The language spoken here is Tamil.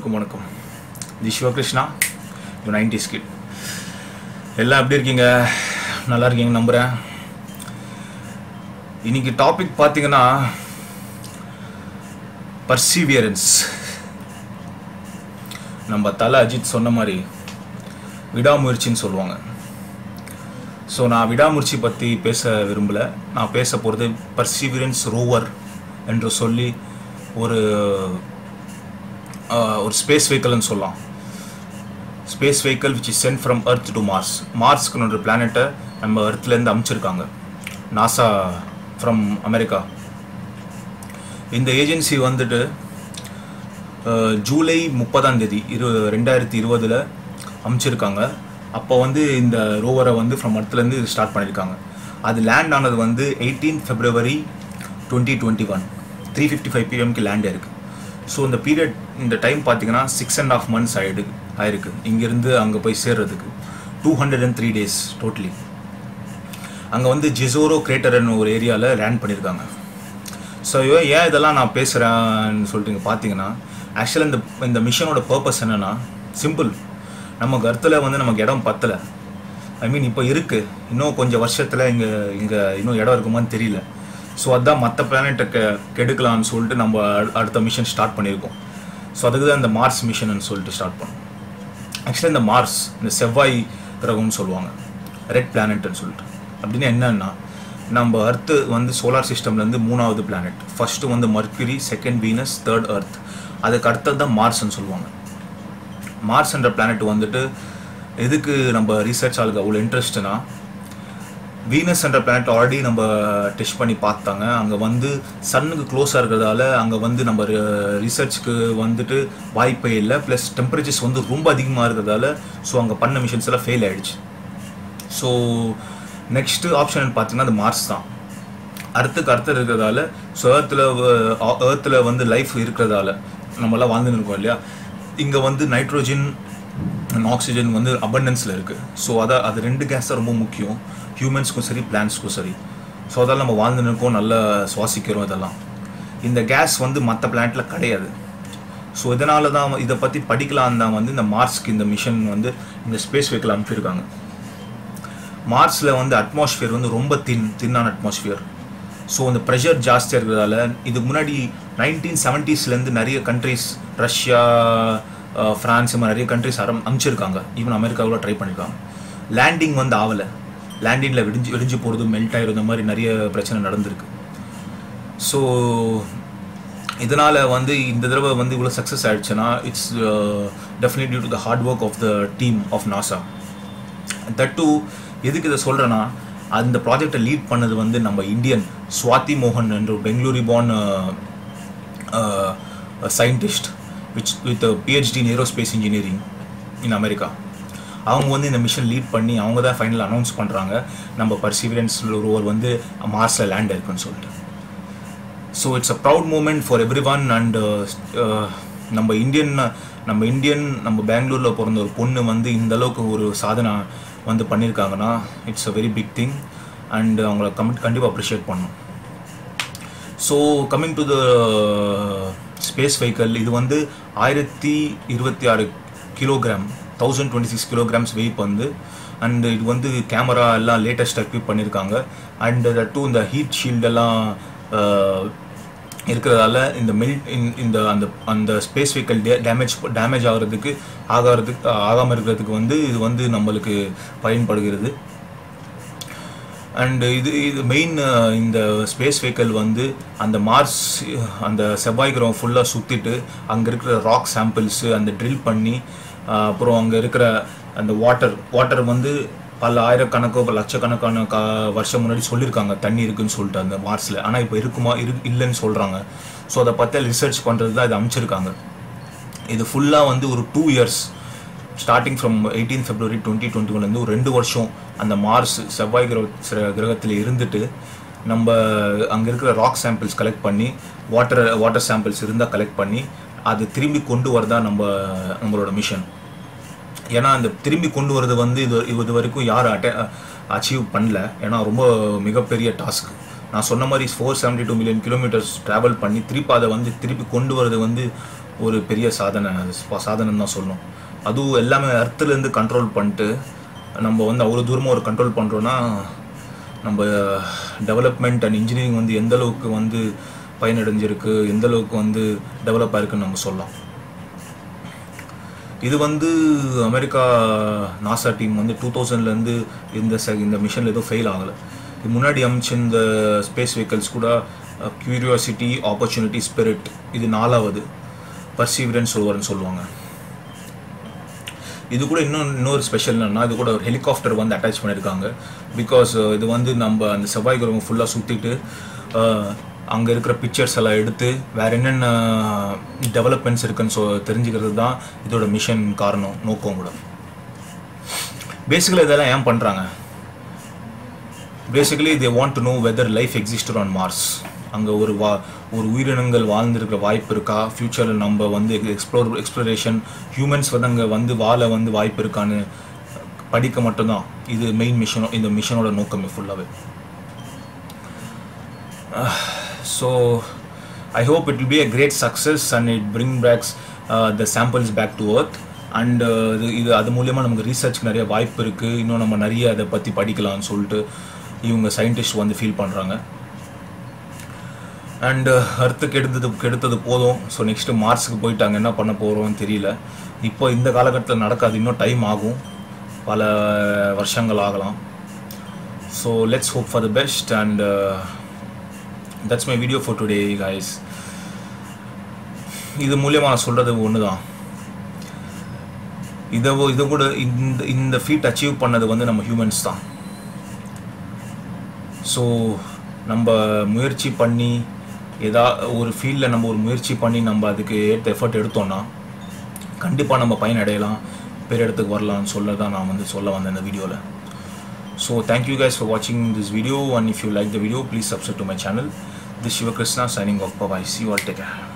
வணக்கம் வணக்கம் தி சிவகிருஷ்ணா யூ நைன்டி ஸ்கிட் எல்லாம் எப்படி இருக்கீங்க நல்லா இருக்கீங்க நம்புகிறேன் இன்னைக்கு டாபிக் பார்த்தீங்கன்னா பர்சீவியரன்ஸ் நம்ம தலை அஜித் சொன்ன மாதிரி விடாமுயற்சின்னு சொல்லுவாங்க ஸோ நான் விடாமுயற்சி பற்றி பேச விரும்பலை நான் பேச போகிறது பர்சீவியரன்ஸ் ரோவர் என்று சொல்லி ஒரு ஆஹ், ஒரு ஸ்பேஸ் வெஹிக்கல்னு சொல்லலாம் space vehicle which is sent from Earth to Mars மார்ஸ்க்குன்னு ஒரு பிளானெட்டை நம்ம எர்த்லேருந்து அமுச்சிருக்காங்க நாசா ஃப்ரம் அமெரிக்கா இந்த ஏஜென்சி வந்துட்டு அஹ், ஜூலை முப்பதாம் தேதி இரு ரெண்டாயிரத்தி இருபதில் அமுச்சிருக்காங்க அப்போ வந்து இந்த ரோவரை வந்து ஃப்ரம் எர்த்லேருந்து ஸ்டார்ட் பண்ணியிருக்காங்க அது லேண்ட் ஆனது வந்து eighteen February twenty twenty one three fifty five பிஎம்க்கு லேண்ட் ஆயிருக்கு ஸோ இந்த பீரியட் இந்த டைம் பார்த்தீங்கன்னா சிக்ஸ் அண்ட் ஆஃப் மந்த்ஸ் ஆயிடு ஆயிருக்கு இங்கேருந்து அங்கே போய் சேர்றதுக்கு two hundred and three days totally அங்கே வந்து ஜெசோரோ கிரேட்டர்னு ஒரு ஏரியாவில் லேண்ட் பண்ணியிருக்காங்க ஸோ ஏன் இதெல்லாம் நான் பேசுகிறேன்னு சொல்லிட்டு இங்கே பார்த்தீங்கன்னா ஆக்சுவலாக இந்த இந்த மிஷனோட பர்பஸ் என்னென்னா சிம்பிள் நம்ம கருத்தில் வந்து நமக்கு இடம் பத்தலை ஐ மீன் இப்போ இருக்குது இன்னும் கொஞ்சம் வருஷத்தில் இங்கே இங்கே இன்னும் இடம் இருக்குமான்னு தெரியல ஸோ அதான் மற்ற பிளானெட்டை கெ கெடுக்கலாம்னு சொல்லிட்டு நம்ம அடு- அடுத்த மிஷன் ஸ்டார்ட் பண்ணியிருக்கோம் ஸோ அதுக்கு தான் இந்த மார்ஸ் மிஷன் சொல்லிட்டு ஸ்டார்ட் பண்ணோம் ஆக்சுவலாக இந்த மார்ஸ் இந்த செவ்வாய் கிரகம்னு சொல்லுவாங்க ரெட் பிளானட்னு சொல்லிட்டு அப்படின்னு என்னன்னா நம்ம அர்த்து வந்து சோலார் சிஸ்டம்லேருந்து மூணாவது பிளானட் ஃபர்ஸ்ட்டு வந்து Mercury second Venus third Earth அதுக்கு அடுத்தது தான் மார்ஸ்ன்னு சொல்லுவாங்க மார்ஸ்ன்ற பிளானட் வந்துட்டு எதுக்கு நம்ம ரிசர்ச் ஆளுக்கு அவ்வளோ இன்ட்ரெஸ்ட்னா வீனஸ் என்ற பிளானட் ஆல்ரெடி நம்ம டெஸ்ட் பண்ணி பார்த்தாங்க அங்கே வந்து சன்னுக்கு க்ளோஸாக இருக்கிறதால அங்கே வந்து நம்ம ரிசர்ச்க்கு வந்துட்டு வாய்ப்பே இல்லை ப்ளஸ் டெம்பரேச்சர்ஸ் வந்து ரொம்ப அதிகமாக இருக்கிறதால ஸோ அங்கே பண்ண மிஷன்ஸ் எல்லாம் ஃபெயில் ஆயிடுச்சு ஸோ நெக்ஸ்ட்டு ஆப்ஷன் பார்த்தீங்கன்னா அது மார்ஸ் தான் அர்த்துக்கு அர்த்தம் இருக்கிறதால ஸோ ஏர்த்தில் ஏர்த்தில் வந்து லைஃப் இருக்கிறதால நம்மளாம் வாழ்ந்துன்னு இருக்கோம் இல்லையா இங்கே வந்து நைட்ரோஜன் அண்ட் ஆக்சிஜன் வந்து அபண்டன்ஸில் இருக்குது ஸோ அதை அது ரெண்டு கேஸ் தான் ரொம்ப முக்கியம் ஹியூமன்ஸ்க்கும் சரி பிளான்ஸ்க்கும் சரி ஸோ அதெல்லாம் நம்ம வாழ்ந்துன்னு இருக்கோம் நல்லா சுவாசிக்கிறோம் இதெல்லாம் இந்த கேஸ் வந்து மற்ற பிளானட்டில் கிடையாது ஸோ இதனால தான் இதை பற்றி படிக்கலாம் தான் வந்து இந்த மார்ஸ்க்கு இந்த மிஷன் வந்து இந்த ஸ்பேஸ் வெஹிக்கிள் அனுப்பிச்சிருக்காங்க மார்ஸில் வந்து அட்மாஸ்ஃபியர் வந்து ரொம்ப தின் தின்னான அட்மாஸ்ஃபியர் ஸோ அந்த ப்ரெஷர் ஜாஸ்தியாக இருக்கிறதால இதுக்கு முன்னாடி நைன்டீன் செவன்ட்டீஸ்லேருந்து நிறைய கண்ட்ரிஸ் ரஷ்யா அஹ், ஃப்ரான்ஸ் இந்த மாதிரி நிறைய கண்ட்ரிஸ் அரம் அனுப்பிச்சிருக்காங்க ஈவன் அமெரிக்காவில் ட்ரை பண்ணியிருக்காங்க லேண்டிங் வந்து ஆகலை லேண்டிங்கில் விடிஞ்சு விடிஞ்சு போகிறது மெல்ட் ஆயிரும் இந்த மாதிரி நிறைய பிரச்சனை நடந்திருக்கு ஸோ இதனால் வந்து இந்த தடவை வந்து இவ்வளோ சக்ஸஸ் ஆயிடுச்சுன்னா it's definite due to the hard work of the team of NASA that to எதுக்கு இதை சொல்கிறேன்னா அந்த ப்ராஜெக்டை லீட் பண்ணது வந்து நம்ம இந்தியன் ஸ்வாதி மோகன் என்ற பெங்களூரி born scientist which with PhD in aerospace engineering in America அவங்க வந்து இந்த மிஷன் லீட் பண்ணி அவங்க தான் ஃபைனல் அனௌன்ஸ் பண்ணுறாங்க நம்ம பர்சிவியரன்ஸ் ரோவர் வந்து மார்ஸில் லேண்ட் இருக்குன்னு சொல்லிட்டு so it's a proud moment for everyone and நம்ம இந்தியன் நம்ம இந்தியன் நம்ம பெங்களூரில் பிறந்த ஒரு பொண்ணு வந்து இந்த அளவுக்கு ஒரு சாதனை வந்து பண்ணியிருக்காங்கன்னா it's a very big thing and அவங்கள கமிட் கண்டிப்பாக அப்ரிஷியேட் பண்ணணும் so coming to the space vehicle இது வந்து ஆயிரத்தி இருபத்தி ஆறு kilogram thousand twenty six kilograms weight வந்து அண்ட் இது வந்து கேமரா எல்லாம் லேட்டஸ்ட் எக்யூப் பண்ணியிருக்காங்க அண்ட் டூ இந்த ஹீட் ஷீல்டெல்லாம் இருக்கிறதால இந்த மெல் இந்த அந்த அந்த ஸ்பேஸ் வெஹிக்கல் டேமேஜ் டேமேஜ் ஆகிறதுக்கு ஆகாறதுக்கு ஆகாமல் இருக்கிறதுக்கு வந்து இது வந்து நம்மளுக்கு பயன்படுகிறது அண்ட் இது இது மெயின் இந்த ஸ்பேஸ் வெஹிக்கல் வந்து அந்த மார்ஸ் அந்த செவ்வாய் கிரகம் ஃபுல்லாக சுற்றிட்டு அங்கே இருக்கிற ராக் சாம்பிள்ஸு அந்த ட்ரில் பண்ணி அஹ், அப்புறம் அங்கே இருக்கிற அந்த வாட்டர் வாட்டர் வந்து பல ஆயிரக்கணக்கோ பல லட்சக்கணக்கான கா வருஷம் முன்னாடி சொல்லியிருக்காங்க தண்ணி இருக்குன்னு சொல்லிட்டு அந்த மார்ஸில் ஆனால் இப்போ இருக்குமா இரு இல்லைன்னு சொல்கிறாங்க ஸோ அதை பற்றி ரிசர்ச் பண்ணுறது தான் இதை அமைச்சிருக்காங்க இது ஃபுல்லாக வந்து ஒரு two years starting from eighteen February twenty twenty ஒன்லேருந்து ஒரு ரெண்டு வருஷம் அந்த மார்ஸ் செவ்வாய் கிரக சிற- கிரகத்தில் இருந்துட்டு நம்ம அங்கே இருக்கிற ராக் சாம்பிள்ஸ் கலெக்ட் பண்ணி வாட்டர் வாட்டர் சாம்பிள்ஸ் இருந்தால் கலெக்ட் பண்ணி அது திரும்பி கொண்டு வரதா நம்ம நம்மளோட மிஷன் ஏன்னா அந்த திரும்பி கொண்டு வரது வந்து இது இது வரைக்கும் யாரும் அட்டை அச்சீவ் பண்ணல ஏன்னா ரொம்ப மிகப்பெரிய டாஸ்க் நான் சொன்ன மாதிரி four seventy two million kilometres travel பண்ணி திருப்பி அதை வந்து திருப்பி கொண்டு வரது வந்து ஒரு பெரிய சாதனை சாதனை தான் சொல்லணும் அதுவும் எல்லாமே அர்த்துலேருந்து கண்ட்ரோல் பண்ணிட்டு நம்ம வந்து அவ்வளோ தூரமாக ஒரு கண்ட்ரோல் பண்ணுறோன்னா நம்ம டெவலப்மெண்ட் அண்ட் இன்ஜினியரிங் வந்து எந்த அளவுக்கு வந்து பயனடைஞ்சிருக்கு எந்த அளவுக்கு வந்து டெவலப் ஆயிருக்குன்னு நம்ம சொல்லலாம் இது வந்து அமெரிக்கா நாசா டீம் வந்து டூ தௌசண்ட்லேருந்து இந்த செ இந்த மிஷனில் எதுவும் ஃபெயில் ஆகலை இது முன்னாடி அமைச்ச இந்த ஸ்பேஸ் வெஹிக்கல்ஸ் கூட க்யூரியாசிட்டி ஆப்பர்ச்சுனிட்டி ஸ்பிரிட் இது நாலாவது பர்சீவரன்ஸ் ஒருவர்னு சொல்லுவாங்க இது கூட இன்னும் இன்னொரு ஸ்பெஷல் என்னன்னா இது கூட ஒரு ஹெலிகாப்டர் வந்து அட்டாச் பண்ணியிருக்காங்க பிகாஸ் இது வந்து நம்ம அந்த செவ்வாய் கிரகம் ஃபுல்லாக சுற்றிட்டு அங்கே இருக்கிற பிக்சர்ஸ் எல்லாம் எடுத்து வேற என்னென்ன டெவலப்மெண்ட்ஸ் இருக்குன்னு சொ தெரிஞ்சுக்கிறது தான் இதோட மிஷன் காரணம் நோக்கம் கூட பேசிக்கலி இதெல்லாம் ஏன் பண்ணுறாங்க basically they want to know whether life existed on Mars அங்கே ஒரு வா ஒரு உயிரினங்கள் வாழ்ந்திருக்கிற வாய்ப்பு இருக்கா ஃப்யூச்சரில் நம்ம வந்து எக்ஸ்ப்ளோர் எக்ஸ்ப்ளரேஷன் ஹியூமன்ஸ் வந்து அங்கே வந்து வாழ வந்து வாய்ப்பு இருக்கான்னு படிக்க மட்டும்தான் இது மெயின் மிஷனோ இந்த மிஷனோட நோக்கமே ஃபுல்லாகவே so I hope it will be a great success and it bring backs the samples back to Earth and இது இது அது மூலியமாக நமக்கு ரீசர்ச்க்கு நிறைய வாய்ப்பு இருக்குது இன்னும் நம்ம நிறைய அதை பற்றி படிக்கலாம்னு சொல்லிட்டு இவங்க சயின்டிஸ்ட் வந்து ஃபீல் பண்ணுறாங்க அண்டு அர்த்துக்கு எடுத்தது கெடுத்தது போதும் ஸோ நெக்ஸ்ட்டு மார்ஸுக்கு போயிட்டாங்க என்ன பண்ண போகிறோம்னு தெரியல இப்போ இந்த காலகட்டத்தில் நடக்காது இன்னும் டைம் ஆகும் பல வருஷங்கள் ஆகலாம் so let's hope for the best and that's my video for today guys இது மூலியமாக நான் சொல்கிறது ஒன்று தான் இதை இதை கூட இந்த இந்த ஃபீட் அச்சீவ் பண்ணது வந்து நம்ம ஹியூமன்ஸ் தான் ஸோ நம்ம முயற்சி பண்ணி ஏதா ஒரு ஃபீல்டில் நம்ம ஒரு முயற்சி பண்ணி நம்ம அதுக்கு ஏற்ற எஃபர்ட் எடுத்தோம்னா கண்டிப்பாக நம்ம பயன் அடையலாம் பெரிய இடத்துக்கு வரலாம்னு சொல்ல தான் நான் வந்து சொல்ல வந்தேன் இந்த வீடியோவில் ஸோ தேங்க்யூ கைஸ் ஃபார் வாட்சிங் this video and if you like the video please subscribe to my channel this Sivakrishna signing off bye bye see all take